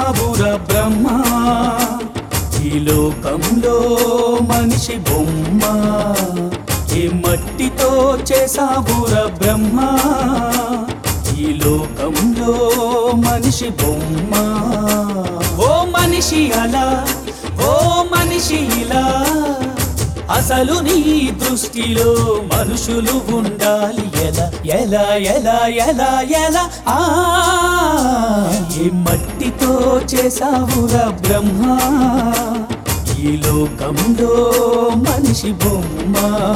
చేసావురా బ్రహ్మ ఈ లోకంలో మనిషి బొమ్మ ఏ మట్టితో చేసావురా బ్రహ్మ ఈ లోకంలో మనిషి బొమ్మ ఓ మనిషి అలా ఓ మనిషి ఇలా అసలు నీ దృష్టిలో మనుషులు ఉండాలి ఎలా ఎలా ఎలా ఎలా ఎలా ఆ ఈ మట్టితో చేసావురా బ్రహ్మ ఈ లోకంలో మనిషి బొమ్మ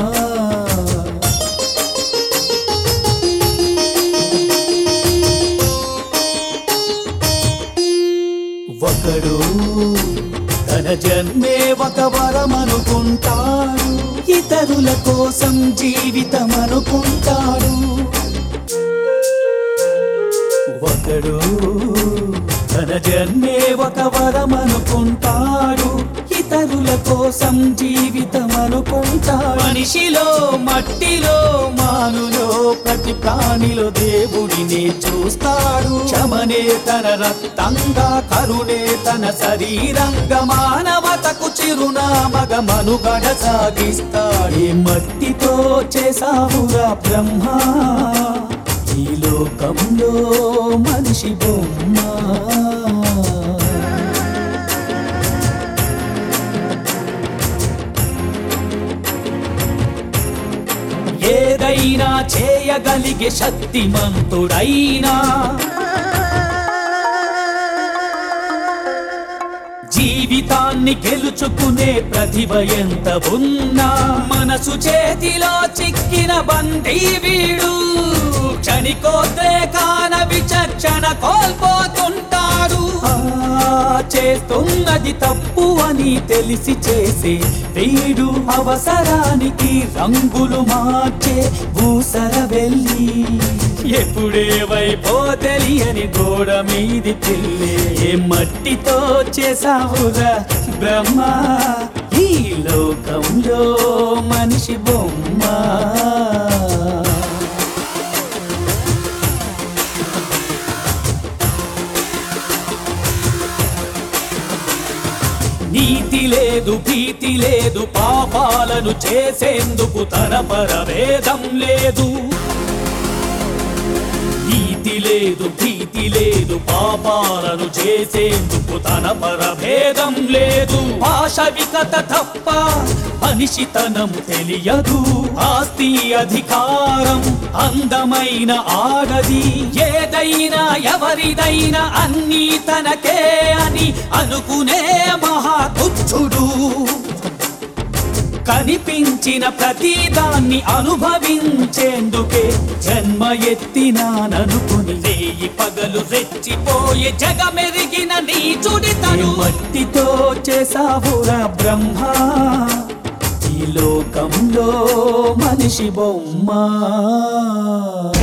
ఒకడు తన జన్మే ఒక వరమనుకుంటాడు ఇతరుల కోసం జీవితం అనుకుంటాడు ఒకడు తన జన్మే ఒక వరమనుకుంటాడు ఇతరుల కోసం జీవితం అనుకుంటాడు మనిషిలో మట్టిలో మానులో ప్రతి ప్రాణిలో దేవుడిని చూస్తాడు క్షమనే తన రక్తంగా కరుణే తన శరీరంగా మానవతకు చిరునామగ మనుగడ సాగిస్తాడు ఈ మట్టితో చేసావురా బ్రహ్మ ఈ లోకంలో మనిషి బొమ్మ ఏదైనా చేయగలిగే శక్తిమంతుడైనా జీవితాన్ని గెలుచుకునే ప్రతిభ ఎంత ఉన్నా మనసు చేతిలో చిక్కిన బందీ వీడు క్షణికోద్రేకాన విచక్షణ కోల్పోతుంటాడు ఆ, చేస్తున్నది తప్పు అని తెలిసి చేసే వీడు అవసరానికి రంగులు మార్చే ఊసర వెళ్ళి ఎప్పుడేవైపో తెలియని గోడ మీది పిల్లి ఏ మట్టితో చేసావురా బ్రహ్మ ఈ లోకంలో మనిషి బొమ్మ నీతి లేదు భీతి లేదు పాపాలను చేసేందుకు తన పరవేదం లేదు నీతి లేదు భీతి లేదు పాపాలను చేసేందుకు తన పరభేదం లేదు పాశవికత తప్ప మనిషితనం తెలియదు ఆస్తి అధికారం అందమైన ఆడది ఏదైనా ఎవరిదైనా అన్నీ తనకే అని అనుకునే మహాతుచ్చుడు కనిపించిన ప్రతిదాన్ని అనుభవించేందుకే జన్మ ఎత్తినాననుకుని రేయి పగలు రెచ్చిపోయే జగమెరిగిన నీచుడితను మట్టితో చేసావురా బ్రహ్మ ఈ లోకంలో మనిషి బొమ్మ